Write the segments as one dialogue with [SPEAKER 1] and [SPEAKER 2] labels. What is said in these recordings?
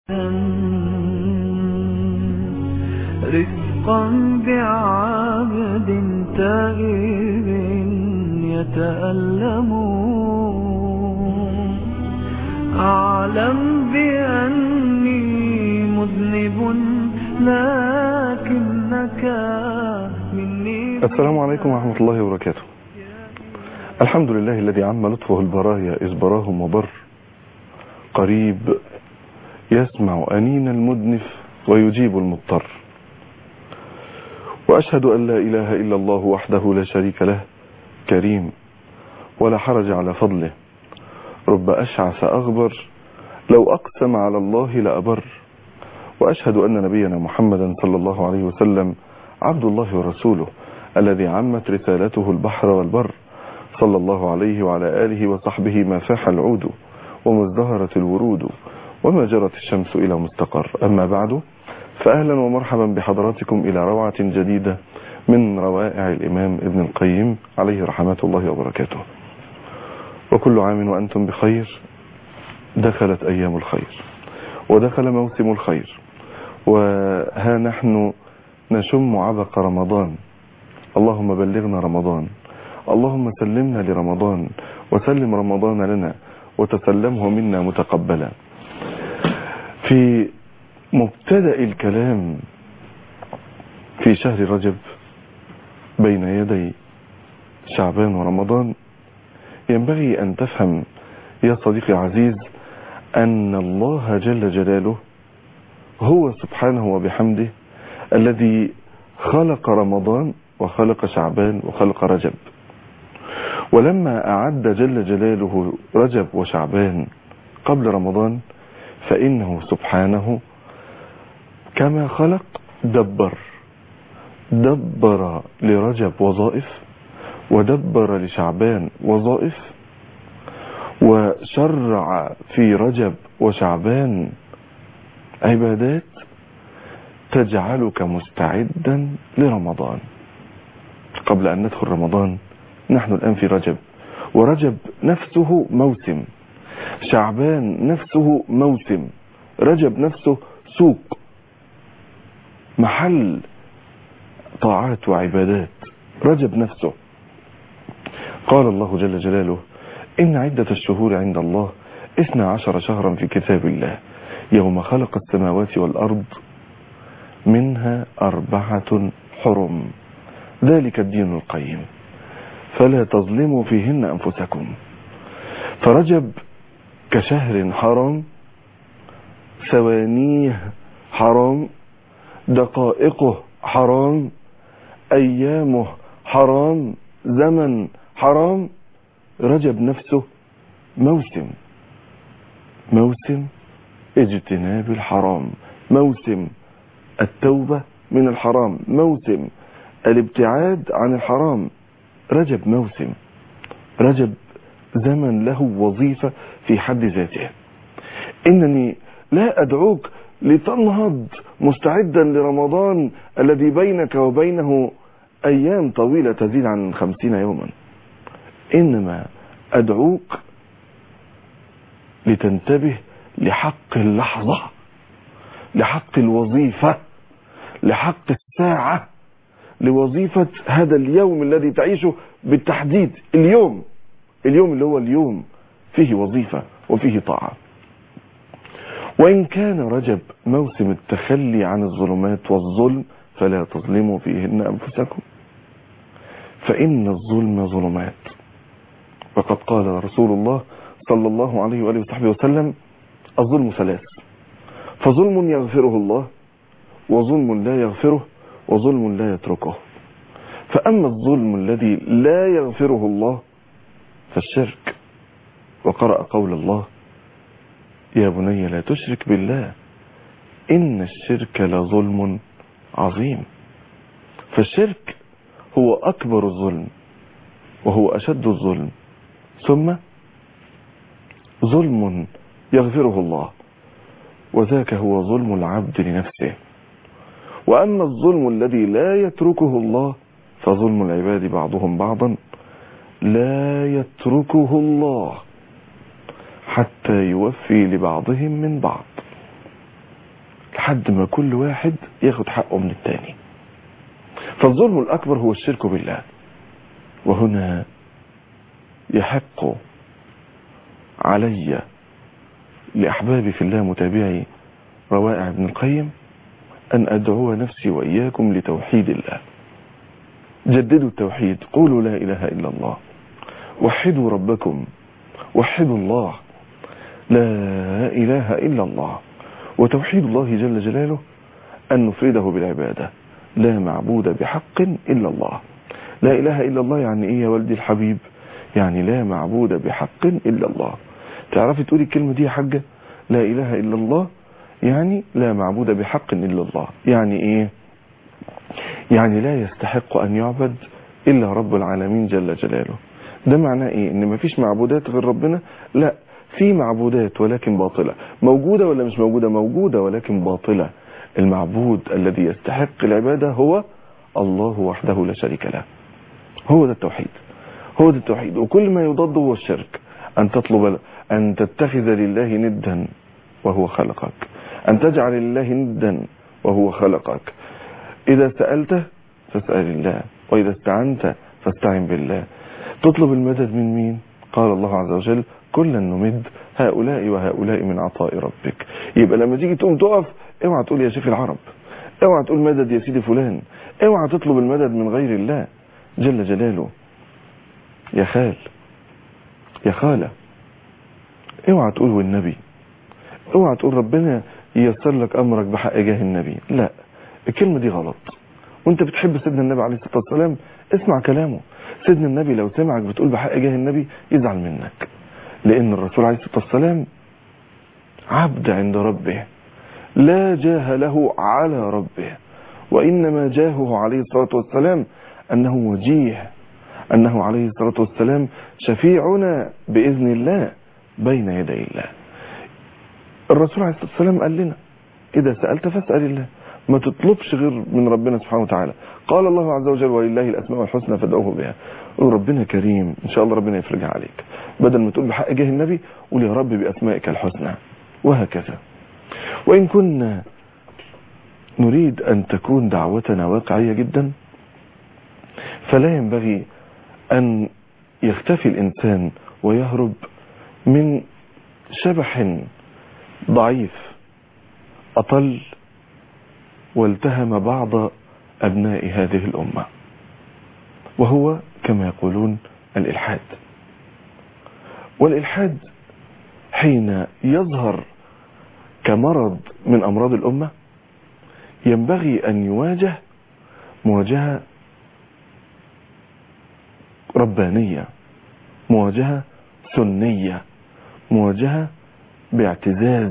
[SPEAKER 1] رفقا بعبد تائب يتألم أعلم بأني مذنب لكنك مني
[SPEAKER 2] السلام عليكم ورحمة الله وبركاته الحمد لله الذي عم لطفه البرايا إذ براهم وبر قريب يسمع أنين المدنف ويجيب المضطر وأشهد أن لا إله إلا الله وحده لا شريك له كريم ولا حرج على فضله رب أشعث أغبر لو أقسم على الله لأبر وأشهد أن نبينا محمدا صلى الله عليه وسلم عبد الله ورسوله الذي عمت رسالته البحر والبر صلى الله عليه وعلى آله وصحبه ما فاح العود وما ازدهرت الورود وما جرت الشمس إلى مستقر أما بعد فأهلا ومرحبا بحضراتكم إلى روعة جديدة من روائع الإمام ابن القيم عليه رحمة الله وبركاته وكل عام وأنتم بخير دخلت أيام الخير ودخل موسم الخير وها نحن نشم عبق رمضان اللهم بلغنا رمضان اللهم سلمنا لرمضان وسلم رمضان لنا وتسلمه منا متقبلا في مبتدأ الكلام في شهر رجب بين يدي شعبان ورمضان ينبغي أن تفهم يا صديقي عزيز أن الله جل جلاله هو سبحانه وبحمده الذي خلق رمضان وخلق شعبان وخلق رجب ولما أعد جل جلاله رجب وشعبان قبل رمضان فإنه سبحانه كما خلق دبر دبر لرجب وظائف ودبر لشعبان وظائف وشرع في رجب وشعبان عبادات تجعلك مستعدا لرمضان قبل أن ندخل رمضان نحن الآن في رجب ورجب نفسه موسم شعبان نفسه موسم رجب نفسه سوق محل طاعات وعبادات رجب نفسه قال الله جل جلاله إن عدة الشهور عند الله اثنى عشر شهرا في كتاب الله يوم خلق السماوات والأرض منها أربعة حرم ذلك الدين القيم فلا تظلموا فيهن أنفسكم فرجب كشهر حرام ثوانيه حرام دقائقه حرام أيامه حرام زمن حرام رجب نفسه موسم موسم اجتناب الحرام موسم التوبة من الحرام موسم الابتعاد عن الحرام رجب موسم رجب زمن له وظيفة في حد ذاته إنني لا أدعوك لتنهض مستعدا لرمضان الذي بينك وبينه أيام طويلة تزيد عن خمسين يوما إنما أدعوك لتنتبه لحق اللحظة لحق الوظيفة لحق الساعة لوظيفة هذا اليوم الذي تعيشه بالتحديد اليوم اليوم اللي هو اليوم فيه وظيفة وفيه طاعة وإن كان رجب موسم التخلي عن الظلمات والظلم فلا تظلموا فيهن أنفسكم فإن الظلم ظلمات وقد قال رسول الله صلى الله عليه وآله وصحبه وسلم الظلم ثلاث فظلم يغفره الله وظلم لا يغفره وظلم لا يتركه فأما الظلم الذي لا يغفره الله فالشرك وقرأ قول الله يا بني لا تشرك بالله إن الشرك لظلم عظيم فالشرك هو أكبر الظلم وهو أشد الظلم ثم ظلم يغفره الله وذاك هو ظلم العبد لنفسه وأما الظلم الذي لا يتركه الله فظلم العباد بعضهم بعضا لا يتركه الله حتى يوفي لبعضهم من بعض لحد ما كل واحد ياخد حقه من التاني فالظلم الأكبر هو الشرك بالله وهنا يحق علي لأحبابي في الله متابعي روائع ابن القيم أن أدعو نفسي وإياكم لتوحيد الله جددوا التوحيد قولوا لا إله إلا الله وحدوا ربكم وحدوا الله لا إله إلا الله وتوحيد الله جل جلاله أن نفرده بالعبادة لا معبود بحق إلا الله لا إله إلا الله يعني إيه يا ولدي الحبيب يعني لا معبود بحق إلا الله تعرفي تقولي الكلمة دي يا حاجة لا إله إلا الله يعني لا معبود بحق إلا الله يعني إيه يعني لا يستحق أن يعبد إلا رب العالمين جل جلاله ده معناه إيه إن مفيش معبودات غير ربنا لا في معبودات ولكن باطلة موجودة ولا مش موجودة موجودة ولكن باطلة المعبود الذي يستحق العبادة هو الله وحده لا شريك له هو ده التوحيد هو ده التوحيد وكل ما يضاد هو الشرك أن تطلب أن تتخذ لله ندا وهو خلقك أن تجعل لله ندا وهو خلقك إذا سألت فاسأل الله وإذا استعنت فاستعن بالله تطلب المدد من مين قال الله عز وجل كلا نمد هؤلاء وهؤلاء من عطاء ربك يبقى لما تيجي تقوم تقف اوعى تقول يا شيخ العرب اوعى تقول مدد يا سيدي فلان اوعى تطلب المدد من غير الله جل جلاله يا خال يا خالة اوعى تقول والنبي اوعى تقول ربنا ييسر لك امرك بحق جاه النبي لا الكلمة دي غلط وانت بتحب سيدنا النبي عليه الصلاة والسلام اسمع كلامه سيدنا النبي لو سمعك بتقول بحق جاه النبي يزعل منك لان الرسول عليه الصلاة والسلام عبد عند ربه لا جاه له على ربه وإنما جاهه عليه الصلاة والسلام أنه وجيه أنه عليه الصلاة والسلام شفيعنا بإذن الله بين يدي الله الرسول عليه الصلاة والسلام قال لنا إذا سألت فاسأل الله ما تطلبش غير من ربنا سبحانه وتعالى قال الله عز وجل ولله الأسماء الحسنى فادعوه بها قول ربنا كريم إن شاء الله ربنا يفرجها عليك بدل ما تقول بحق جاه النبي قول يا رب بأسمائك الحسنى وهكذا وإن كنا نريد أن تكون دعوتنا واقعية جدا فلا ينبغي أن يختفي الإنسان ويهرب من شبح ضعيف أطل والتهم بعض أبناء هذه الأمة وهو كما يقولون الإلحاد والإلحاد حين يظهر كمرض من أمراض الأمة ينبغي أن يواجه مواجهة ربانية مواجهة سنية مواجهة باعتزاز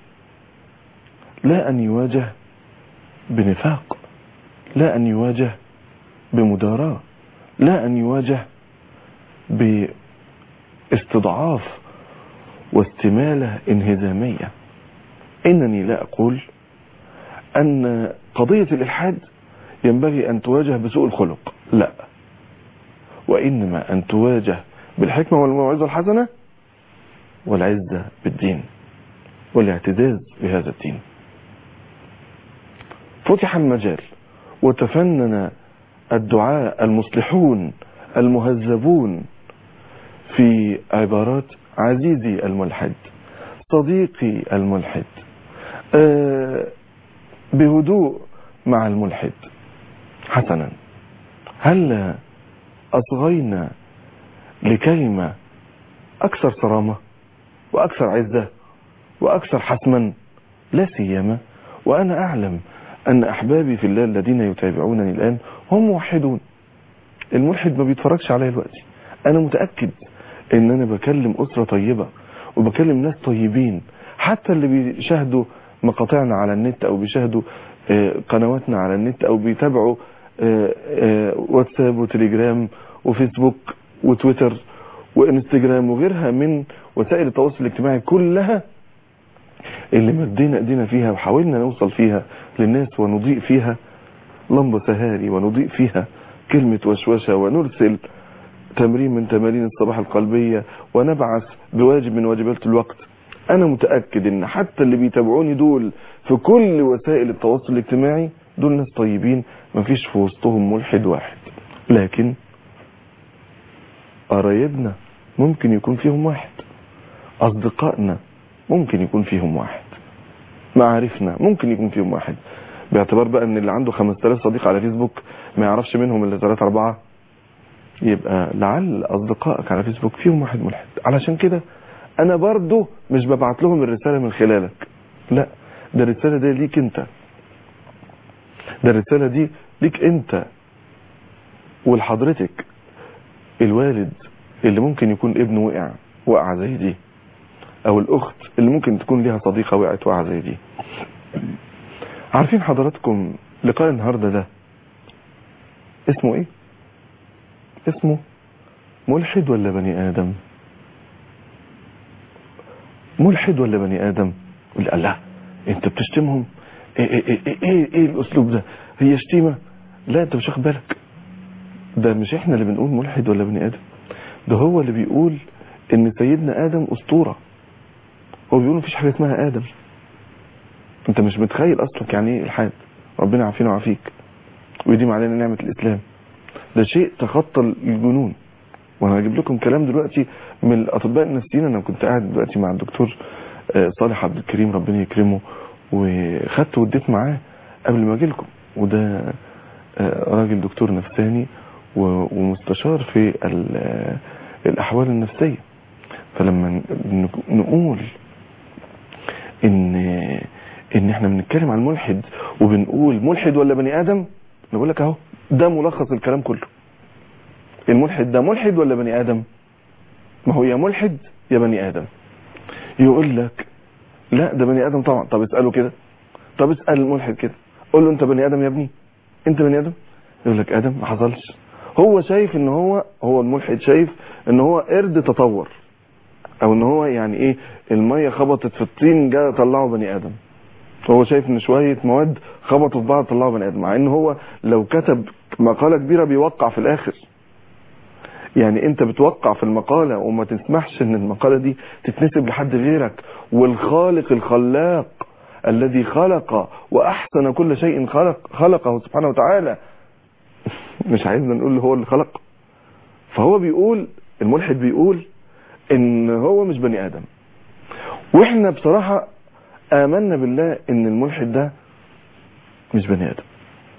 [SPEAKER 2] لا أن يواجه بنفاق لا أن يواجه بمداراة لا أن يواجه باستضعاف واستمالة انهزامية إنني لا أقول أن قضية الإلحاد ينبغي أن تواجه بسوء الخلق لا وإنما أن تواجه بالحكمة والموعظة الحسنة والعزة بالدين والاعتزاز بهذا الدين فتح المجال وتفنن الدعاء المصلحون المهذبون في عبارات عزيزي الملحد صديقي الملحد أه بهدوء مع الملحد حسنا هل أصغينا لكلمة أكثر صرامة وأكثر عزة وأكثر حسما لا سيما وأنا أعلم أن أحبابي في الله الذين يتابعونني الآن هم موحدون الملحد ما بيتفرجش عليا دلوقتي أنا متأكد أن أنا بكلم أسرة طيبة وبكلم ناس طيبين حتى اللي بيشاهدوا مقاطعنا على النت أو بيشاهدوا قنواتنا على النت أو بيتابعوا واتساب وتليجرام وفيسبوك وتويتر وانستجرام وغيرها من وسائل التواصل الاجتماعي كلها اللي مدينا ايدينا فيها وحاولنا نوصل فيها للناس ونضيء فيها لمبة سهاري ونضيء فيها كلمة وشوشة ونرسل تمرين من تمارين الصباح القلبية ونبعث بواجب من واجبات الوقت انا متاكد ان حتى اللي بيتابعوني دول في كل وسائل التواصل الاجتماعي دول ناس طيبين مفيش في وسطهم ملحد واحد لكن قرايبنا ممكن يكون فيهم واحد اصدقائنا ممكن يكون فيهم واحد معارفنا ممكن يكون فيهم واحد باعتبار بقى ان اللي عنده 5000 صديق على فيسبوك ما يعرفش منهم الا 3 4 يبقى لعل اصدقائك على فيسبوك فيهم واحد ملحد علشان كده انا برضو مش ببعت لهم الرسالة من خلالك لا ده الرسالة دي ليك انت ده الرسالة دي ليك انت ولحضرتك الوالد اللي ممكن يكون ابنه وقع وقع زي دي او الاخت اللي ممكن تكون ليها صديقة وقعت وقع زي دي عارفين حضراتكم لقاء النهاردة ده اسمه ايه اسمه ملحد ولا بني ادم ملحد ولا بني ادم لا لا انت بتشتمهم ايه ايه ايه ايه, إيه الاسلوب ده هي شتيمة لا انت مش واخد بالك ده مش احنا اللي بنقول ملحد ولا بني ادم ده هو اللي بيقول ان سيدنا ادم اسطورة هو بيقول مفيش حاجة اسمها ادم انت مش متخيل اصلك يعني ايه الحاد ربنا يعافينا ويعافيك ويديم علينا نعمة الاسلام ده شيء تخطى الجنون وانا هجيب لكم كلام دلوقتي من الاطباء النفسيين انا كنت قاعد دلوقتي مع الدكتور صالح عبد الكريم ربنا يكرمه وخدت وديت معاه قبل ما اجي لكم وده راجل دكتور نفساني ومستشار في الاحوال النفسيه فلما نقول ان ان احنا بنتكلم عن الملحد وبنقول ملحد ولا بني ادم نقول لك اهو ده ملخص الكلام كله الملحد ده ملحد ولا بني ادم ما هو يا ملحد يا بني ادم يقول لك لا ده بني ادم طبعا طب اساله كده طب اسال الملحد كده قول له انت بني ادم يا ابني انت بني ادم يقول لك ادم ما حصلش هو شايف ان هو هو الملحد شايف ان هو قرد تطور او ان هو يعني ايه الميه خبطت في الطين جاء طلعه بني ادم هو شايف ان شويه مواد خبطوا في بعض طلعوا بني ادم مع ان هو لو كتب مقاله كبيره بيوقع في الاخر يعني انت بتوقع في المقالة وما تسمحش ان المقالة دي تتنسب لحد غيرك والخالق الخلاق الذي خلق واحسن كل شيء خلق خلقه سبحانه وتعالى مش عايزنا نقول هو اللي خلق فهو بيقول الملحد بيقول ان هو مش بني ادم واحنا بصراحة امنا بالله ان الملحد ده مش بني ادم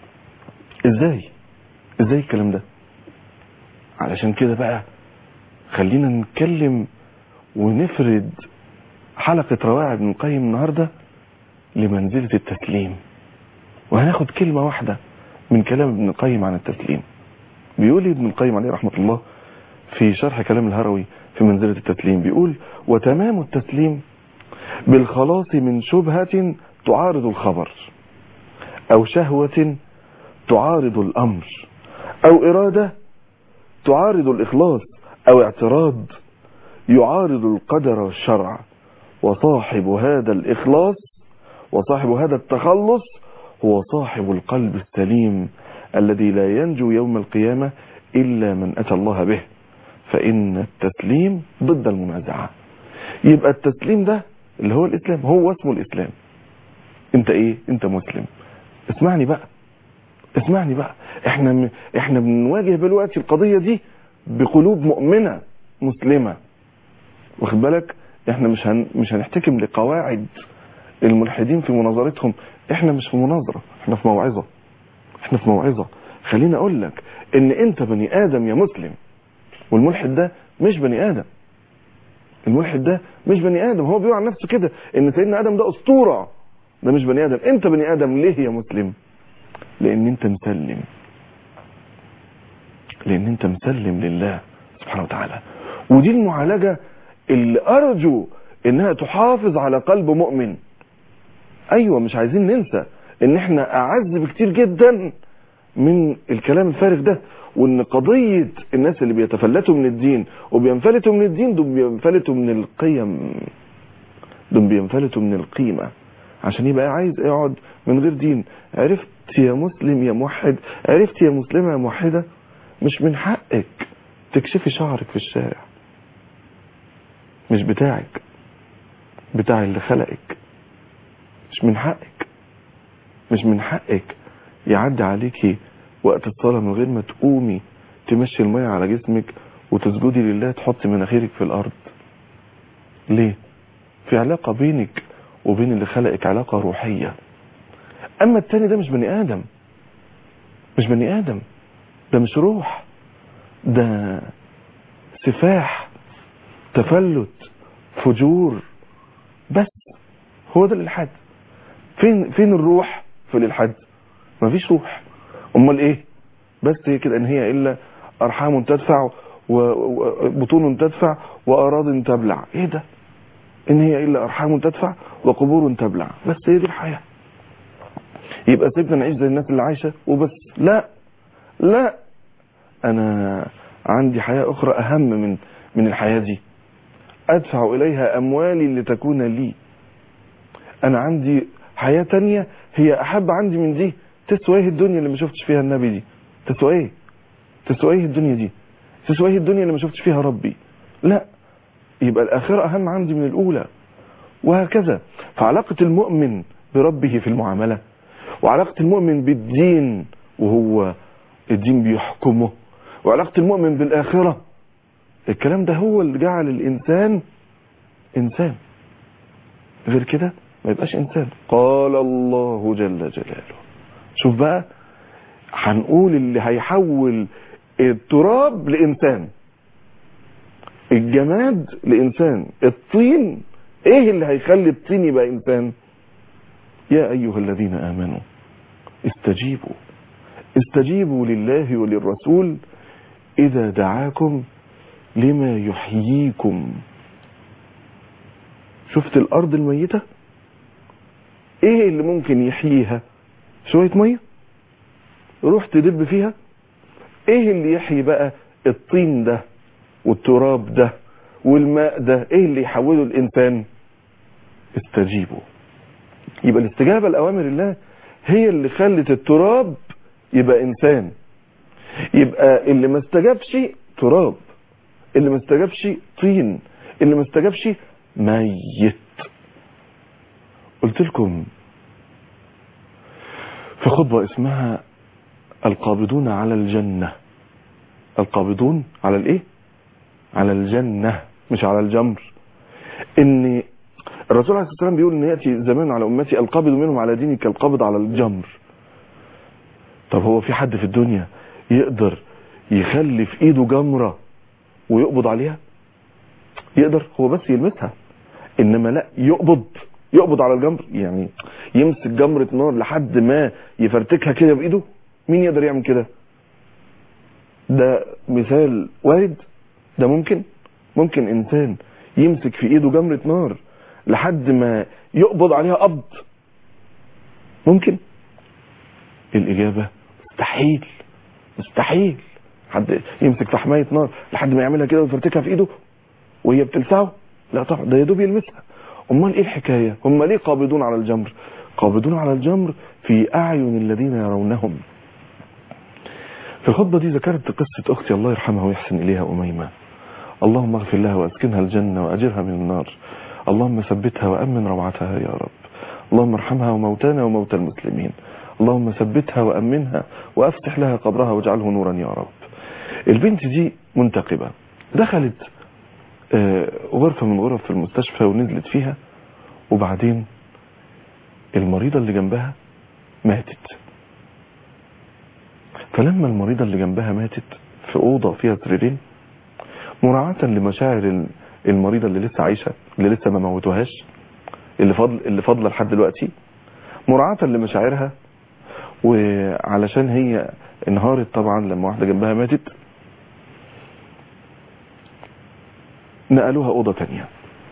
[SPEAKER 2] ازاي ازاي الكلام ده علشان كده بقى خلينا نتكلم ونفرد حلقة روائع ابن القيم النهاردة لمنزلة التسليم وهناخد كلمة واحدة من كلام ابن القيم عن التسليم بيقول ابن القيم عليه رحمة الله في شرح كلام الهروي في منزلة التسليم بيقول وتمام التسليم بالخلاص من شبهة تعارض الخبر أو شهوة تعارض الأمر أو إرادة تعارض الإخلاص أو اعتراض يعارض القدر والشرع وصاحب هذا الإخلاص وصاحب هذا التخلص هو صاحب القلب السليم الذي لا ينجو يوم القيامة إلا من أتى الله به فإن التسليم ضد المنازعة يبقى التسليم ده اللي هو الإسلام هو اسمه الإسلام انت ايه انت مسلم اسمعني بقى اسمعني بقى احنا م... احنا بنواجه دلوقتي القضيه دي بقلوب مؤمنه مسلمه واخد بالك احنا مش هن... مش هنحتكم لقواعد الملحدين في مناظرتهم احنا مش في مناظره احنا في موعظه احنا في موعظه خليني اقول لك ان انت بني ادم يا مسلم والملحد ده مش بني ادم الملحد ده مش بني ادم هو بيقول عن نفسه كده ان سيدنا ادم ده اسطوره ده مش بني ادم انت بني ادم ليه يا مسلم لان انت مسلم لان انت مسلم لله سبحانه وتعالى ودي المعالجة اللي ارجو انها تحافظ على قلب مؤمن ايوه مش عايزين ننسى ان احنا اعز بكتير جدا من الكلام الفارغ ده وان قضية الناس اللي بيتفلتوا من الدين وبينفلتوا من الدين دول بينفلتوا من القيم دول بينفلتوا من القيمة عشان يبقى عايز يقعد من غير دين عرفت يا مسلم يا موحد عرفت يا مسلمة يا موحدة مش من حقك تكشفي شعرك في الشارع مش بتاعك بتاع اللي خلقك مش من حقك مش من حقك يعدي عليكي وقت الصلاة من غير ما تقومي تمشي المية على جسمك وتسجدي لله تحطي مناخيرك في الأرض ليه في علاقة بينك وبين اللي خلقك علاقة روحية أما التاني ده مش بني آدم مش بني آدم ده مش روح ده سفاح تفلت فجور بس هو ده الإلحاد فين فين الروح في الإلحاد مفيش روح امال ايه بس هي كده ان هي الا ارحام تدفع وبطون تدفع واراض تبلع ايه ده ان هي الا ارحام تدفع وقبور تبلع بس هي دي الحياه يبقى سيبنا نعيش زي الناس اللي عايشه وبس لا لا انا عندي حياه اخرى اهم من من الحياه دي ادفع اليها اموالي لتكون لي انا عندي حياه تانية هي احب عندي من دي تسوى ايه الدنيا اللي ما شفتش فيها النبي دي تسوى ايه تسوى ايه الدنيا دي تسوى ايه الدنيا اللي ما شفتش فيها ربي لا يبقى الاخره اهم عندي من الاولى وهكذا فعلاقه المؤمن بربه في المعامله وعلاقه المؤمن بالدين وهو الدين بيحكمه وعلاقه المؤمن بالاخره الكلام ده هو اللي جعل الانسان انسان غير كده ما يبقاش انسان قال الله جل جلاله شوف بقى هنقول اللي هيحول التراب لإنسان الجماد لإنسان الطين ايه اللي هيخلي الطين يبقى إنسان يا أيها الذين آمنوا استجيبوا استجيبوا لله وللرسول إذا دعاكم لما يحييكم شفت الأرض الميتة ايه اللي ممكن يحييها شوية مية روح تدب فيها ايه اللي يحيي بقى الطين ده والتراب ده والماء ده ايه اللي يحوله الانسان استجيبوا يبقى الاستجابة لأوامر الله هي اللي خلت التراب يبقى انسان يبقى اللي ما استجابش تراب اللي ما استجابش طين اللي ما استجابش ميت قلت لكم في خطبة اسمها القابضون على الجنة القابضون على الايه على الجنة مش على الجمر ان الرسول عليه الصلاة والسلام بيقول ان يأتي زمان على امتي القابض منهم على ديني كالقابض على الجمر طب هو في حد في الدنيا يقدر يخلي في ايده جمرة ويقبض عليها يقدر هو بس يلمسها انما لا يقبض يقبض على الجمر يعني يمسك جمرة نار لحد ما يفرتكها كده بايده مين يقدر يعمل كده ده مثال وارد ده ممكن ممكن انسان يمسك في ايده جمرة نار لحد ما يقبض عليها قبض ممكن الاجابة مستحيل مستحيل حد يمسك في حماية نار لحد ما يعملها كده ويفرتكها في ايده وهي بتلسعه لا طبعا ده يا دوب يلمسها امال ايه الحكاية هم ليه قابضون على الجمر قابضون على الجمر في اعين الذين يرونهم في الخطبة دي ذكرت قصة اختي الله يرحمها ويحسن اليها اميمة اللهم اغفر لها واسكنها الجنة واجرها من النار اللهم ثبتها وامن روعتها يا رب اللهم ارحمها وموتانا وموتى المسلمين اللهم ثبتها وامنها وافتح لها قبرها واجعله نورا يا رب البنت دي منتقبة دخلت غرفة من غرف في المستشفى ونزلت فيها وبعدين المريضة اللي جنبها ماتت فلما المريضة اللي جنبها ماتت في أوضة فيها سريرين مراعاة لمشاعر المريضة اللي لسه عايشة اللي لسه ما موتوهاش اللي فضل اللي فاضله لحد دلوقتي مراعاة لمشاعرها وعلشان هي انهارت طبعا لما واحدة جنبها ماتت نقلوها أوضة تانية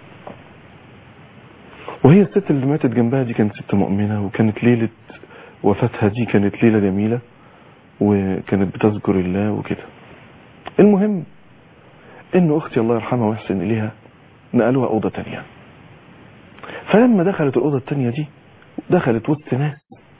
[SPEAKER 2] وهي الست اللي ماتت جنبها دي كانت ست مؤمنة وكانت ليلة وفاتها دي كانت ليلة جميلة وكانت بتذكر الله وكده المهم ان اختي الله يرحمها ويحسن اليها نقلوها اوضة تانية فلما دخلت الاوضة التانية دي دخلت وسط ناس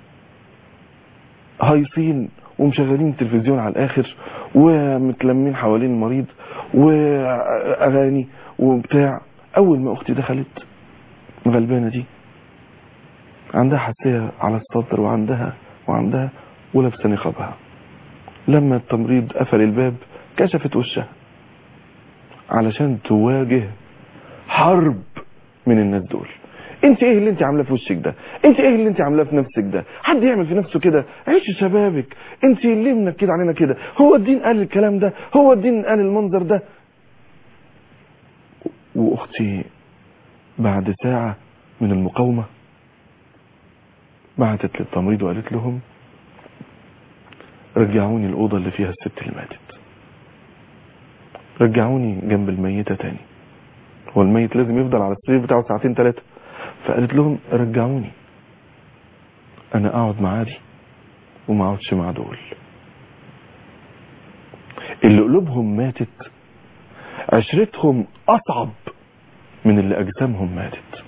[SPEAKER 2] هايصين ومشغلين التلفزيون على الاخر ومتلمين حوالين المريض واغاني وبتاع اول ما اختي دخلت الغلبانة دي عندها حساسية على الصدر وعندها وعندها ولابسة نقابها لما التمريض قفل الباب كشفت وشها علشان تواجه حرب من الناس دول انت ايه اللي انت عاملاه في وشك ده انت ايه اللي انت عاملاه في نفسك ده حد يعمل في نفسه كده عيش شبابك انت ليه منكد علينا كده هو الدين قال الكلام ده هو الدين قال المنظر ده واختي بعد ساعة من المقاومة بعتت للتمريض وقالت لهم رجعوني الأوضة اللي فيها الست اللي ماتت رجعوني جنب الميتة تاني هو الميت لازم يفضل على السرير بتاعه ساعتين ثلاثة فقالت لهم رجعوني انا اقعد مع دي وما اقعدش مع دول اللي قلوبهم ماتت عشرتهم اصعب من اللي اجسامهم ماتت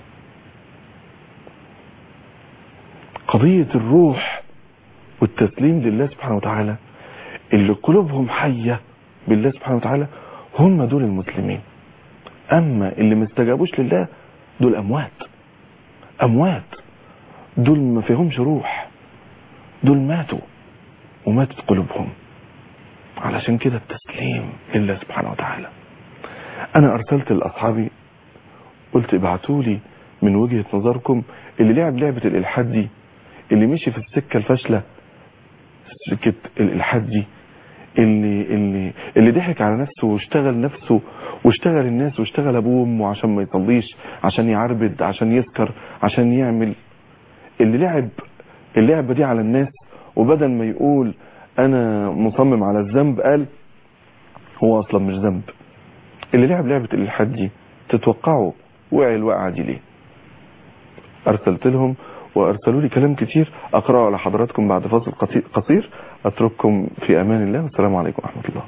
[SPEAKER 2] قضية الروح والتسليم لله سبحانه وتعالى اللي قلوبهم حية بالله سبحانه وتعالى هم دول المسلمين اما اللي ما استجابوش لله دول اموات اموات دول ما فيهمش روح دول ماتوا وماتت قلوبهم علشان كده التسليم لله سبحانه وتعالى انا ارسلت لاصحابي قلت ابعتوا لي من وجهة نظركم اللي لعب لعبة الالحاد دي اللي مشي في السكة الفاشلة سكة الالحاد دي اللي اللي اللي ضحك على نفسه واشتغل نفسه واشتغل الناس واشتغل ابوه وامه عشان ما يصليش عشان يعربد عشان يسكر عشان يعمل اللي لعب اللعبة دي على الناس وبدل ما يقول انا مصمم على الذنب قال هو اصلا مش ذنب اللي لعب لعبة الالحاد دي تتوقعوا وقع الوقعة دي ليه ارسلت لهم وارسلوا لي كلام كتير اقراه على حضراتكم بعد فاصل قصير اترككم في امان الله والسلام عليكم ورحمة الله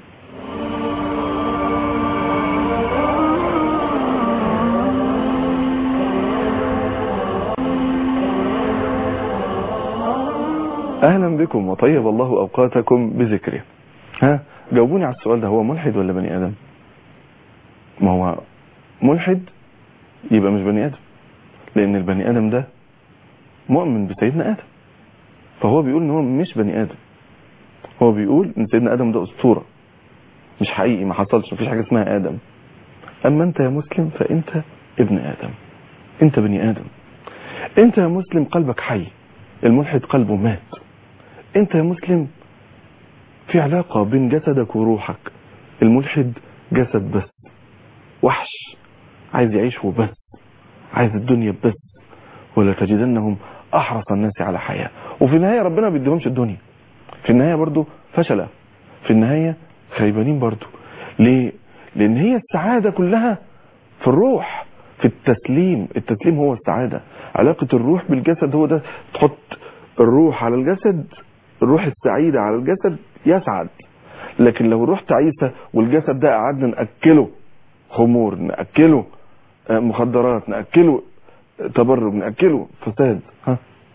[SPEAKER 2] اهلا بكم وطيب الله اوقاتكم بذكره ها جاوبوني على السؤال ده هو ملحد ولا بني ادم ما هو ملحد يبقى مش بني ادم لان البني ادم ده مؤمن بسيدنا ادم فهو بيقول ان هو مش بني ادم هو بيقول ان سيدنا ادم ده اسطوره مش حقيقي ما حصلش مفيش حاجه اسمها ادم اما انت يا مسلم فانت ابن ادم انت بني ادم انت يا مسلم قلبك حي الملحد قلبه مات انت يا مسلم في علاقة بين جسدك وروحك الملحد جسد بس وحش عايز يعيش وبس عايز الدنيا بس ولا تجدنهم احرص الناس على حياة وفي النهاية ربنا ما بيديهمش الدنيا في النهاية برضو فشلة في النهاية خيبانين برضو ليه لان هي السعادة كلها في الروح في التسليم التسليم هو السعادة علاقة الروح بالجسد هو ده تحط الروح على الجسد الروح السعيدة على الجسد يسعد لكن لو الروح تعيسة والجسد ده قعدنا نأكله خمور نأكله مخدرات نأكله تبرج نأكله فساد ها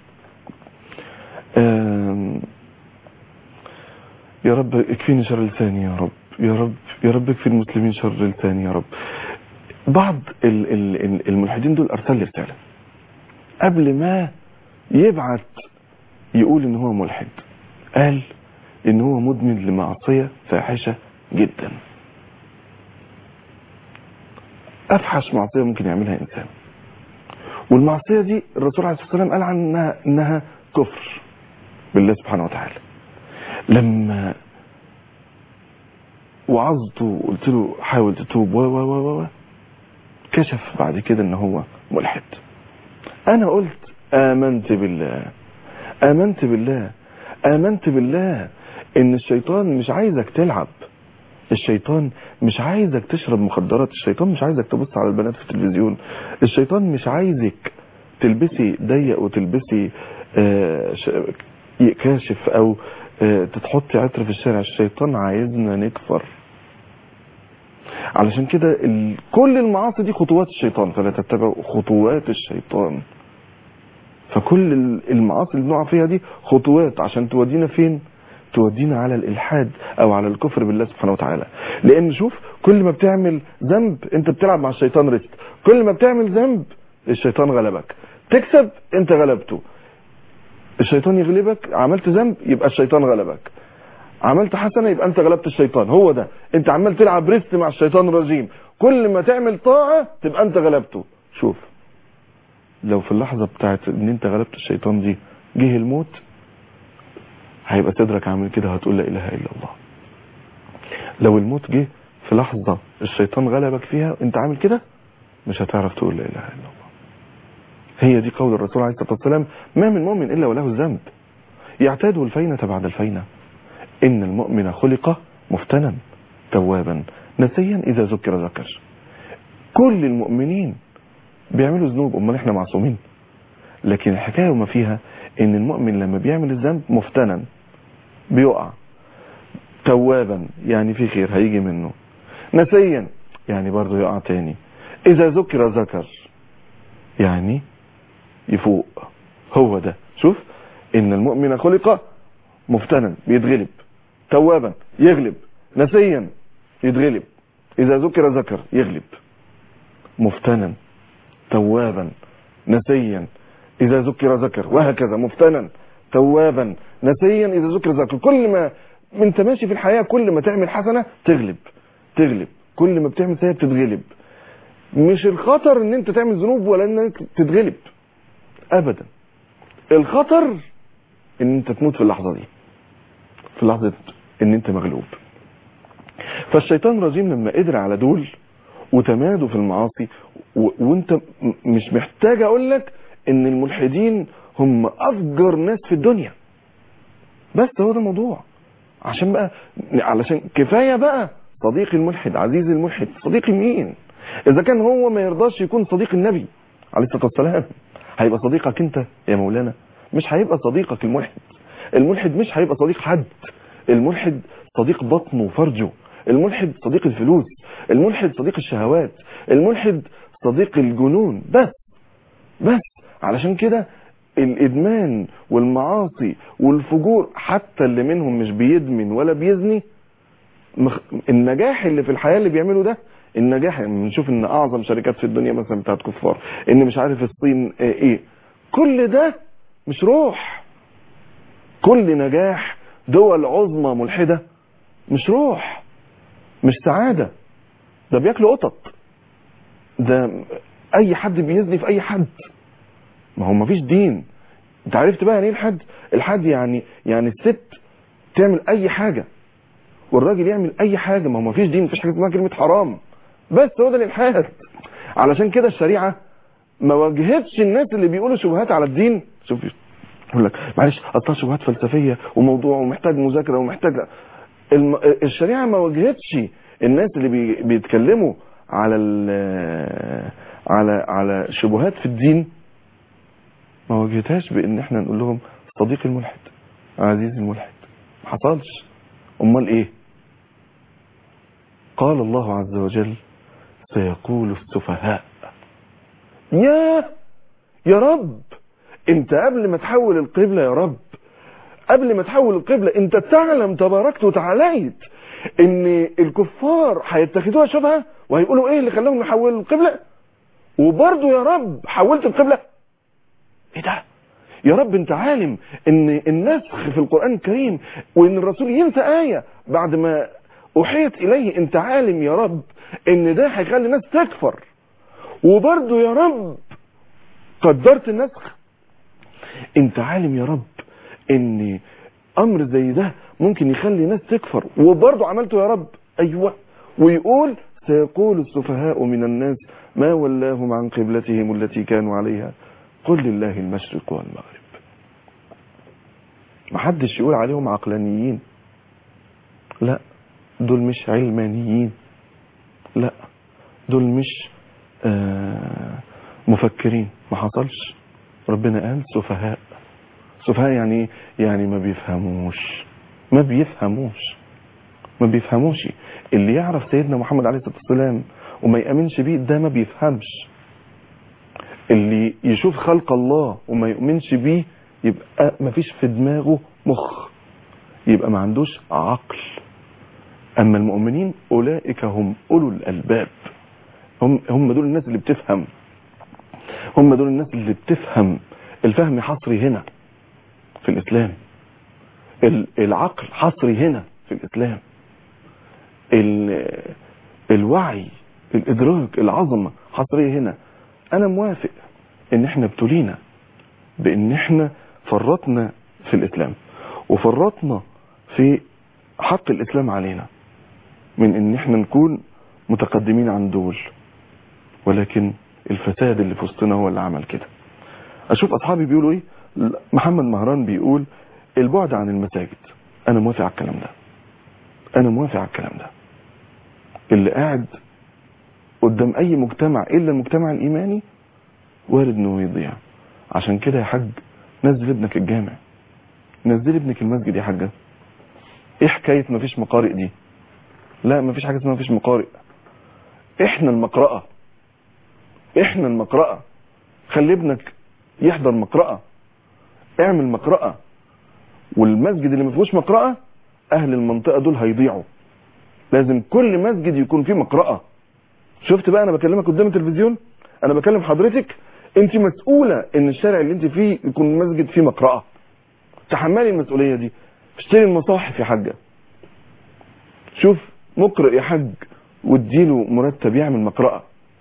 [SPEAKER 2] يا رب اكفيني شر لساني يا رب يا رب يا رب اكفي المسلمين شر لساني يا رب بعض الملحدين دول ارسل لي رساله قبل ما يبعت يقول ان هو ملحد قال ان هو مدمن لمعصيه فاحشه جدا افحش معصيه ممكن يعملها انسان والمعصيه دي الرسول عليه الصلاه والسلام قال عنها انها كفر بالله سبحانه وتعالى لما وعظته وقلت له حاول تتوب و و و و كشف بعد كده ان هو ملحد انا قلت امنت بالله امنت بالله امنت بالله ان الشيطان مش عايزك تلعب الشيطان مش عايزك تشرب مخدرات الشيطان مش عايزك تبص على البنات في التلفزيون الشيطان مش عايزك تلبسي ضيق وتلبسي آه كاشف او آه تتحطي عطر في الشارع الشيطان عايزنا نكفر علشان كده ال... كل المعاصي دي خطوات الشيطان فلا تتبعوا خطوات الشيطان فكل المعاصي اللي بنقع فيها دي خطوات عشان تودينا فين تودينا على الالحاد او على الكفر بالله سبحانه وتعالى لان شوف كل ما بتعمل ذنب انت بتلعب مع الشيطان ريست كل ما بتعمل ذنب الشيطان غلبك تكسب انت غلبته الشيطان يغلبك عملت ذنب يبقى الشيطان غلبك عملت حسنه يبقى انت غلبت الشيطان هو ده انت عمال تلعب ريست مع الشيطان الرجيم كل ما تعمل طاعه تبقى انت غلبته شوف لو في اللحظه بتاعت ان انت غلبت الشيطان دي جه الموت هيبقى صدرك عامل كده هتقول لا اله الا الله لو الموت جه في لحظه الشيطان غلبك فيها انت عامل كده مش هتعرف تقول لا اله الا الله هي دي قول الرسول عليه الصلاه والسلام ما من مؤمن الا وله الذنب يعتاد الفينه بعد الفينه ان المؤمن خلق مفتنا توابا نسيا اذا ذكر ذكر كل المؤمنين بيعملوا ذنوب امال احنا معصومين لكن الحكايه وما فيها ان المؤمن لما بيعمل الذنب مفتنا بيقع توابا يعني في خير هيجي منه نسيا يعني برضه يقع تاني اذا ذكر ذكر يعني يفوق هو ده شوف ان المؤمن خلق مفتنا بيتغلب توابا يغلب نسيا يتغلب اذا ذكر ذكر يغلب مفتنا توابا نسيا اذا ذكر ذكر وهكذا مفتنا توابا نسيا اذا ذكر ذكر كل ما انت ماشي في الحياه كل ما تعمل حسنه تغلب تغلب كل ما بتعمل سيئه بتتغلب مش الخطر ان انت تعمل ذنوب ولا ان انت تتغلب ابدا الخطر ان انت تموت في اللحظه دي في لحظه ان انت مغلوب فالشيطان الرجيم لما قدر على دول وتمادوا في المعاصي و... وانت م- مش محتاج اقول لك ان الملحدين هم افجر ناس في الدنيا بس هو ده الموضوع عشان بقى علشان كفايه بقى صديقي الملحد عزيزي الملحد صديقي مين اذا كان هو ما يرضاش يكون صديق النبي عليه الصلاه والسلام هيبقى صديقك انت يا مولانا مش هيبقى صديقك الملحد الملحد مش هيبقى صديق حد الملحد صديق بطنه وفرجه الملحد صديق الفلوس الملحد صديق الشهوات الملحد صديق الجنون بس بس علشان كده الادمان والمعاصي والفجور حتى اللي منهم مش بيدمن ولا بيزني مخ... النجاح اللي في الحياه اللي بيعمله ده النجاح يعني بنشوف ان اعظم شركات في الدنيا مثلا بتاعت كفار ان مش عارف الصين آه، ايه كل ده مش روح كل نجاح دول عظمى ملحده مش روح مش سعاده ده بياكلوا قطط ده اي حد بيزني في اي حد ما هو مفيش دين انت عرفت بقى يعني ايه الحد الحد يعني يعني الست تعمل اي حاجه والراجل يعمل اي حاجه ما هو مفيش دين مفيش حاجه اسمها كلمه حرام بس هو ده الالحاد علشان كده الشريعه ما واجهتش الناس اللي بيقولوا شبهات على الدين شوف يقول لك معلش اصلها شبهات فلسفيه وموضوع ومحتاج مذاكره ومحتاج الم... الشريعه ما واجهتش الناس اللي بي... بيتكلموا على ال... على على شبهات في الدين ما واجهتهاش بان احنا نقول لهم صديقي الملحد عزيزي الملحد ما حصلش امال ايه قال الله عز وجل سيقول السفهاء يا يا رب انت قبل ما تحول القبلة يا رب قبل ما تحول القبلة انت تعلم تباركت وتعاليت ان الكفار هيتخذوها شبهة وهيقولوا ايه اللي خلاهم يحولوا القبلة وبرضه يا رب حولت القبلة ايه ده يا رب انت عالم ان النسخ في القرآن الكريم وان الرسول ينسى آية بعد ما أوحيت إليه انت عالم يا رب ان ده هيخلي الناس تكفر وبرضه يا رب قدرت النسخ انت عالم يا رب ان امر زي ده ممكن يخلي ناس تكفر وبرضه عملته يا رب ايوه ويقول سيقول السفهاء من الناس ما ولاهم عن قبلتهم التي كانوا عليها قل لله المشرق والمغرب محدش يقول عليهم عقلانيين لا دول مش علمانيين لا دول مش آه مفكرين ما حصلش ربنا قال سفهاء سفهاء يعني ايه؟ يعني ما بيفهموش ما بيفهموش ما بيفهموش اللي يعرف سيدنا محمد عليه الصلاه والسلام وما يامنش بيه ده ما بيفهمش اللي يشوف خلق الله وما يؤمنش بيه يبقى ما فيش في دماغه مخ يبقى ما عندوش عقل اما المؤمنين اولئك هم اولو الالباب هم هم دول الناس اللي بتفهم هم دول الناس اللي بتفهم الفهم حصري هنا في الإسلام ال- العقل حصري هنا في الإسلام ال- الوعي الإدراك العظمة حصرية هنا أنا موافق إن إحنا ابتلينا بإن إحنا فرطنا في الإسلام وفرطنا في حق الإسلام علينا من إن إحنا نكون متقدمين عن دول ولكن الفساد اللي في وسطنا هو اللي عمل كده اشوف اصحابي بيقولوا ايه محمد مهران بيقول البعد عن المساجد انا موافق على الكلام ده انا موافق على الكلام ده اللي قاعد قدام اي مجتمع الا المجتمع الايماني وارد انه يضيع عشان كده يا حاج نزل ابنك الجامع نزل ابنك المسجد يا حاجه ايه حكايه مفيش مقارئ دي لا مفيش حاجه اسمها مفيش مقارئ احنا المقرأة احنا المقرأة خلي ابنك يحضر مقرأة اعمل مقرأة والمسجد اللي ما فيهوش مقرأة اهل المنطقة دول هيضيعوا لازم كل مسجد يكون فيه مقرأة شفت بقى انا بكلمك قدام التلفزيون انا بكلم حضرتك انت مسؤولة ان الشارع اللي انت فيه يكون مسجد فيه مقرأة تحملي المسؤولية دي اشتري المصاحف يا حاجة شوف مقرئ يا حاج واديله مرتب يعمل مقرأة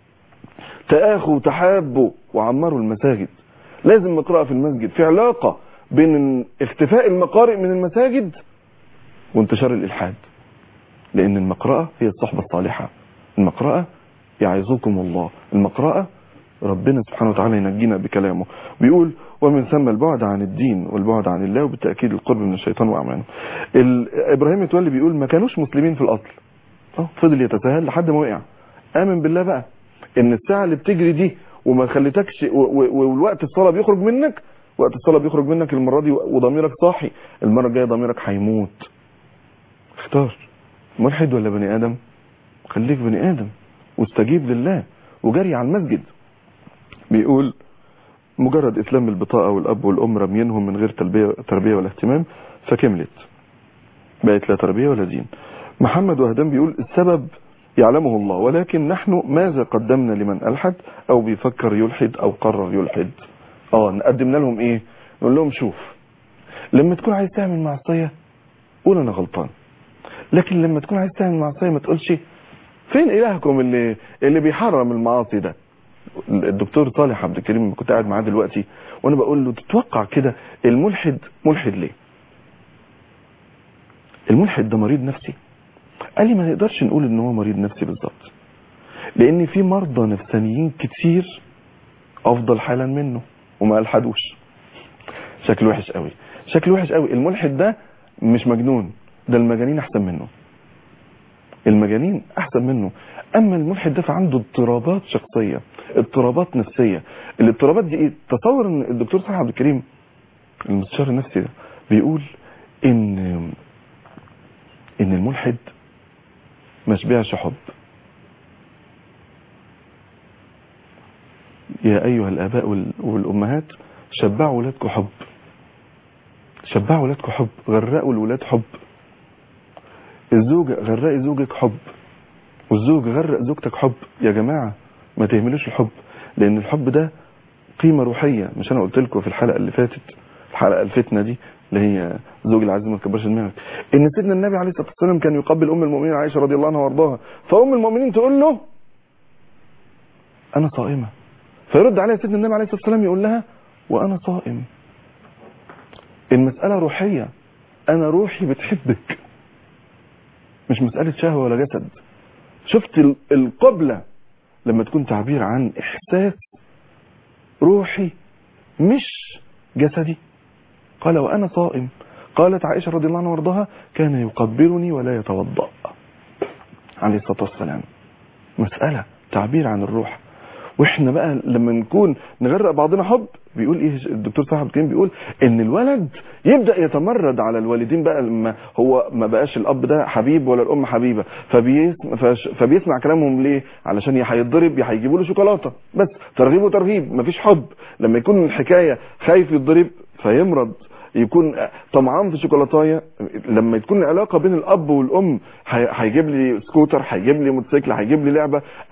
[SPEAKER 2] تآخوا تحابوا وعمروا المساجد لازم مقرأة في المسجد في علاقة بين اختفاء المقارئ من المساجد وانتشار الإلحاد لأن المقرأة هي الصحبة الصالحة المقرأة يعظكم الله المقرأة ربنا سبحانه وتعالى ينجينا بكلامه بيقول ومن ثم البعد عن الدين والبعد عن الله وبالتأكيد القرب من الشيطان وأعمانه ال- إبراهيم متولي بيقول ما كانوش مسلمين في الأصل اه فضل يتساهل لحد ما وقع آمن بالله بقى إن الساعة اللي بتجري دي وما خليتكش و- و- والوقت الصلاة بيخرج منك وقت الصلاة بيخرج منك المرة دي وضميرك صاحي المرة الجاية ضميرك هيموت اختار ملحد ولا بني آدم خليك بني آدم واستجيب لله وجري على المسجد بيقول مجرد اسلام البطاقة والاب والام رمينهم من غير تربية, تربية ولا اهتمام فكملت بقت لا تربية ولا دين محمد وهدان بيقول السبب يعلمه الله ولكن نحن ماذا قدمنا لمن ألحد او بيفكر يلحد او قرر يلحد اه نقدمنا لهم ايه نقول لهم شوف لما تكون عايز تعمل معصية قول انا غلطان لكن لما تكون عايز تعمل معصية ما تقولش فين الهكم اللي اللي بيحرم المعاصي ده الدكتور صالح عبد الكريم كنت قاعد معاه دلوقتي وانا بقول له تتوقع كده الملحد ملحد ليه الملحد ده مريض نفسي قال لي ما نقدرش نقول ان هو مريض نفسي بالظبط لان في مرضى نفسانيين كتير افضل حالا منه وما الحدوش شكل وحش قوي شكل وحش قوي الملحد ده مش مجنون ده المجانين احسن منه المجانين احسن منه اما الملحد ده فعنده اضطرابات شخصيه اضطرابات نفسيه الاضطرابات دي ايه تصور ان الدكتور صالح عبد الكريم المستشار النفسي ده بيقول ان ان الملحد ما شبعش حب يا ايها الاباء وال- والامهات شبعوا ولادكم حب شبعوا ولادكم حب غرقوا الولاد حب الزوجة غرقي زوجك حب والزوج غرق زوجتك حب يا جماعة ما تهملوش الحب لان الحب ده قيمة روحية مش انا قلت لكم في الحلقة اللي فاتت الحلقة الفتنة دي اللي هي زوج العزيز ما تكبرش دماغك ان سيدنا النبي عليه الصلاة والسلام كان يقبل ام المؤمنين عائشة رضي الله عنها وارضاها فام المؤمنين تقول له انا صائمة فيرد عليها سيدنا النبي عليه الصلاة والسلام يقول لها وانا صائم المسألة روحية انا روحي بتحبك مش مسألة شهوة ولا جسد شفت ال- القبلة لما تكون تعبير عن إحساس روحي مش جسدي قال وأنا صائم قالت عائشة رضي الله عنها وارضاها كان يقبلني ولا يتوضأ عليه الصلاة والسلام مسألة تعبير عن الروح واحنا بقى لما نكون نغرق بعضنا حب بيقول ايه الدكتور صاحب الكريم بيقول ان الولد يبدا يتمرد على الوالدين بقى لما هو ما بقاش الاب ده حبيب ولا الام حبيبه فبيسمع, فش- فبيسمع كلامهم ليه علشان يا هيتضرب يا هيجيبوا له شوكولاته بس ترغيب وترهيب مفيش حب لما يكون الحكايه خايف يتضرب فيمرض يكون طمعان في شوكولاتايه لما تكون العلاقه بين الاب والام هي- هيجيب لي سكوتر هيجيب لي موتوسيكل هيجيب لي لعبه او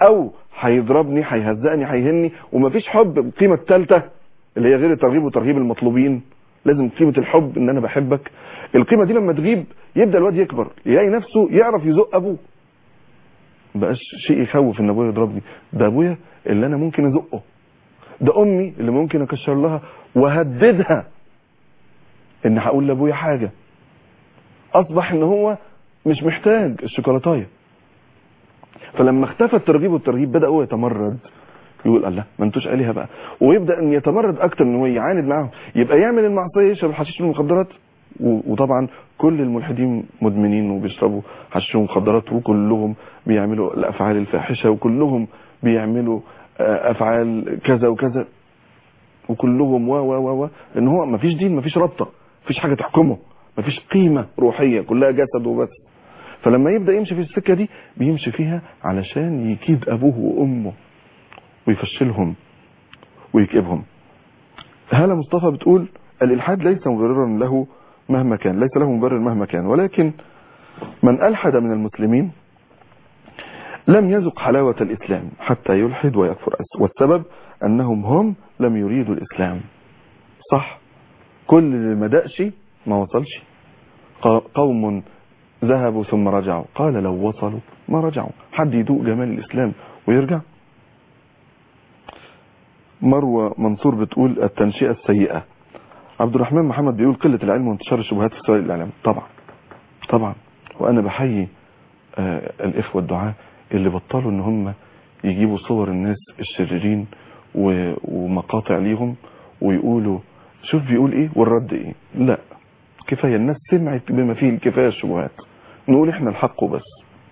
[SPEAKER 2] هيضربني هيهزقني هيهني ومفيش حب القيمه الثالثه اللي هي غير الترغيب والترهيب المطلوبين لازم قيمه الحب ان انا بحبك القيمه دي لما تغيب يبدا الواد يكبر يلاقي نفسه يعرف يزق ابوه بقاش شيء يخوف ان ابويا يضربني ده ابويا اللي انا ممكن ازقه ده امي اللي ممكن اكشر لها وهددها ان هقول لابويا حاجه اصبح ان هو مش محتاج الشوكولاتايه فلما اختفى الترغيب والترهيب بدا هو يتمرد يقول الله ما انتوش الهه بقى ويبدا ان يتمرد اكتر ان هو يعاند معاهم يبقى يعمل المعصيه يشرب الحشيش والمخدرات و- وطبعا كل الملحدين مدمنين وبيشربوا حشيش ومخدرات وكلهم بيعملوا الافعال الفاحشه وكلهم بيعملوا آه، افعال كذا وكذا وكلهم و و و و ان هو ما فيش دين ما فيش رابطه ما فيش حاجه تحكمه ما فيش قيمه روحيه كلها جسد وبس فلما يبدا يمشي في السكه دي بيمشي فيها علشان يكيد ابوه وامه ويفشلهم ويكئبهم هالة مصطفى بتقول الإلحاد ليس مبررا له مهما كان ليس له مبرر مهما كان ولكن من ألحد من المسلمين لم يذق حلاوة الإسلام حتى يلحد ويكفر والسبب أنهم هم لم يريدوا الإسلام صح كل اللي ما دقش ما وصلش ق- قوم ذهبوا ثم رجعوا قال لو وصلوا ما رجعوا حد يدوق جمال الإسلام ويرجع مروة منصور بتقول التنشئة السيئة عبد الرحمن محمد بيقول قلة العلم وانتشار الشبهات في وسائل الإعلام طبعا طبعا وأنا بحيي آه الإخوة الدعاة اللي بطلوا إن هم يجيبوا صور الناس الشريرين و- ومقاطع ليهم ويقولوا شوف بيقول إيه والرد إيه لا كفاية الناس سمعت بما فيه الكفاية الشبهات نقول إحنا الحق وبس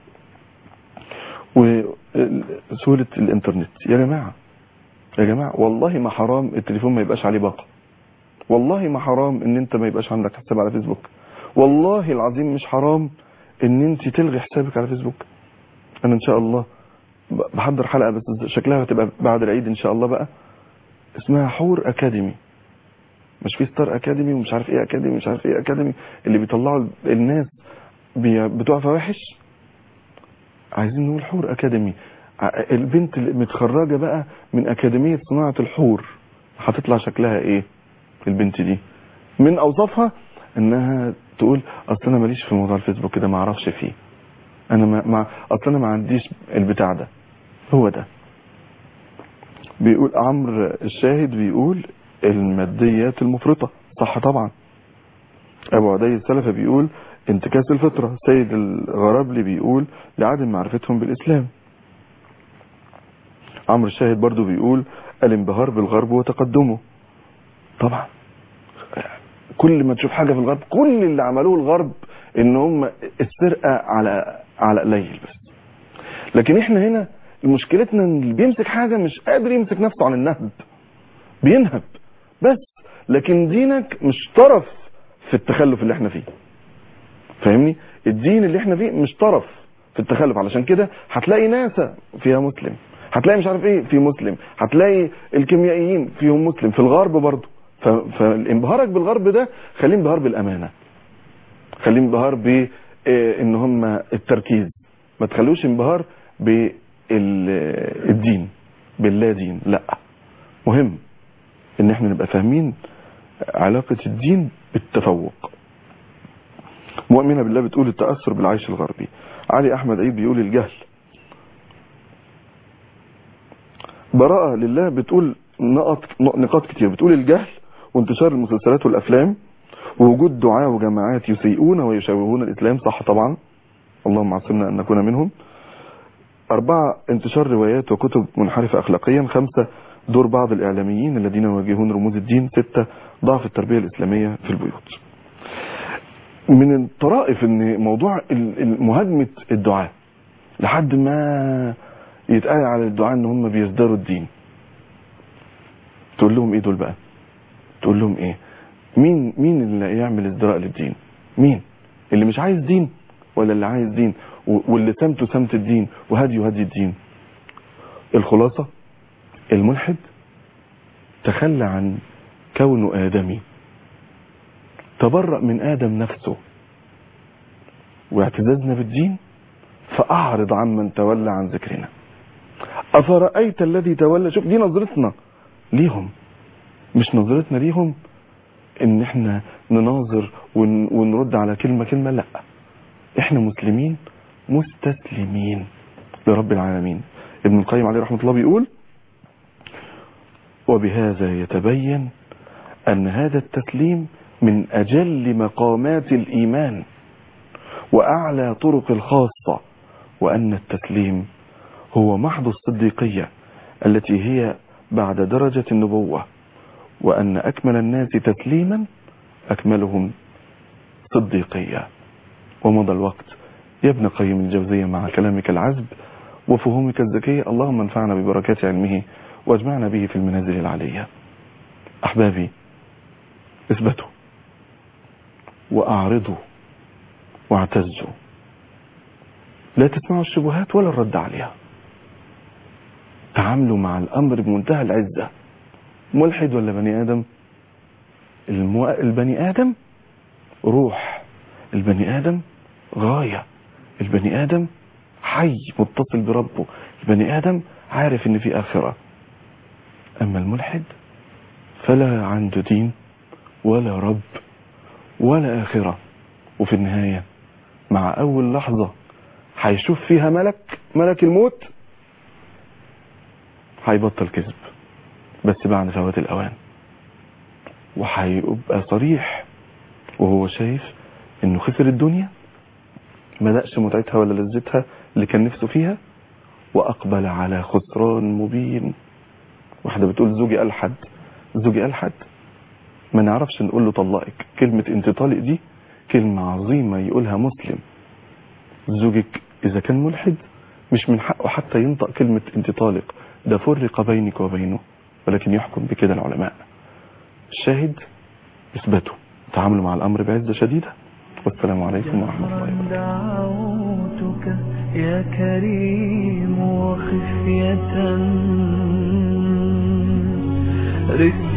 [SPEAKER 2] وسهولة الإنترنت يا جماعة يا جماعة والله ما حرام التليفون ما يبقاش عليه باقة والله ما حرام ان انت ما يبقاش عندك حساب على فيسبوك والله العظيم مش حرام ان انت تلغي حسابك على فيسبوك انا ان شاء الله ب- بحضر حلقة بس شكلها هتبقى بعد العيد ان شاء الله بقى اسمها حور اكاديمي مش في ستار اكاديمي ومش عارف ايه اكاديمي مش عارف ايه اكاديمي اللي بيطلعوا الناس بي- بتوع فواحش عايزين نقول حور اكاديمي ع- البنت اللي متخرجه بقى من اكاديميه صناعه الحور هتطلع شكلها ايه البنت دي من اوصافها انها تقول اصل انا ماليش في موضوع الفيسبوك كده ما اعرفش فيه انا ما, ما اصل انا ما عنديش البتاع ده هو ده بيقول عمرو الشاهد بيقول الماديات المفرطه صح طبعا ابو عدي السلفي بيقول انتكاس الفطره سيد الغرابلي بيقول لعدم معرفتهم بالاسلام عمرو الشاهد برضو بيقول الانبهار بالغرب وتقدمه طبعا كل ما تشوف حاجه في الغرب كل اللي عملوه الغرب ان هم السرقه على على قليل بس لكن احنا هنا مشكلتنا ان اللي بيمسك حاجه مش قادر يمسك نفسه عن النهب بينهب بس لكن دينك مش طرف في التخلف اللي احنا فيه فاهمني الدين اللي احنا فيه مش طرف في التخلف علشان كده هتلاقي ناسا فيها مسلم هتلاقي مش عارف ايه في مسلم هتلاقي الكيميائيين فيهم مسلم في الغرب برضه ف- فانبهارك بالغرب ده خليه انبهار بالامانه خليه انبهار ب آه، ان هم التركيز ما تخلوش انبهار بالدين باللا دين لا مهم ان احنا نبقى فاهمين علاقة الدين بالتفوق مؤمنة بالله بتقول التأثر بالعيش الغربي علي أحمد عيد بيقول الجهل براءة لله بتقول نقط نقاط كتير بتقول الجهل وانتشار المسلسلات والأفلام ووجود دعاة وجماعات يسيئون ويشوهون الإسلام صح طبعا اللهم عصمنا أن نكون منهم أربعة انتشار روايات وكتب منحرفة أخلاقيا خمسة دور بعض الإعلاميين الذين يواجهون رموز الدين ستة ضعف التربية الإسلامية في البيوت من الطرائف ان موضوع ال- ال- مهاجمة الدعاء لحد ما يتقال على الدعاء ان هم بيزدروا الدين تقول لهم ايه دول بقى تقول لهم ايه مين مين اللي يعمل ازدراء للدين مين اللي مش عايز دين ولا اللي عايز دين و- واللي سمته سمت الدين وهديه هدي الدين الخلاصة الملحد تخلى عن كونه آدمي تبرأ من آدم نفسه واعتزازنا بالدين فأعرض عمن تولى عن ذكرنا أفرأيت الذي تولى شوف دي نظرتنا ليهم مش نظرتنا ليهم ان احنا نناظر ون ونرد على كلمة كلمة لا احنا مسلمين مستسلمين لرب العالمين ابن القيم عليه رحمة الله بيقول وبهذا يتبين أن هذا التسليم من أجل مقامات الإيمان وأعلى طرق الخاصة وأن التسليم هو محض الصديقية التي هي بعد درجة النبوة وأن أكمل الناس تسليما أكملهم صديقية ومضى الوقت يا ابن قيم الجوزية مع كلامك العذب وفهومك الذكية اللهم انفعنا ببركات علمه واجمعنا به في المنازل العلية أحبابي اثبتوا وأعرضوا واعتزوا لا تسمعوا الشبهات ولا الرد عليها تعاملوا مع الأمر بمنتهى العزة ملحد ولا بني آدم المو... البني آدم روح البني آدم غاية البني آدم حي متصل بربه البني آدم عارف ان في آخرة أما الملحد فلا عنده دين ولا رب ولا آخرة وفي النهاية مع أول لحظة هيشوف فيها ملك ملك الموت هيبطل كذب بس بعد فوات الأوان وهيبقى صريح وهو شايف انه خسر الدنيا ما دقش متعتها ولا لذتها اللي كان نفسه فيها واقبل على خسران مبين واحده بتقول زوجي الحد زوجي الحد ما نعرفش نقول له طلقك كلمه انت طالق دي كلمه عظيمه يقولها مسلم زوجك اذا كان ملحد مش من حقه حتى ينطق كلمه انت طالق ده فرق بينك وبينه ولكن يحكم بكده العلماء الشاهد اثبتوا تعاملوا مع الامر بعزه شديده والسلام عليكم ورحمه الله وبركاته
[SPEAKER 1] دعوتك يا كريم وخفية رد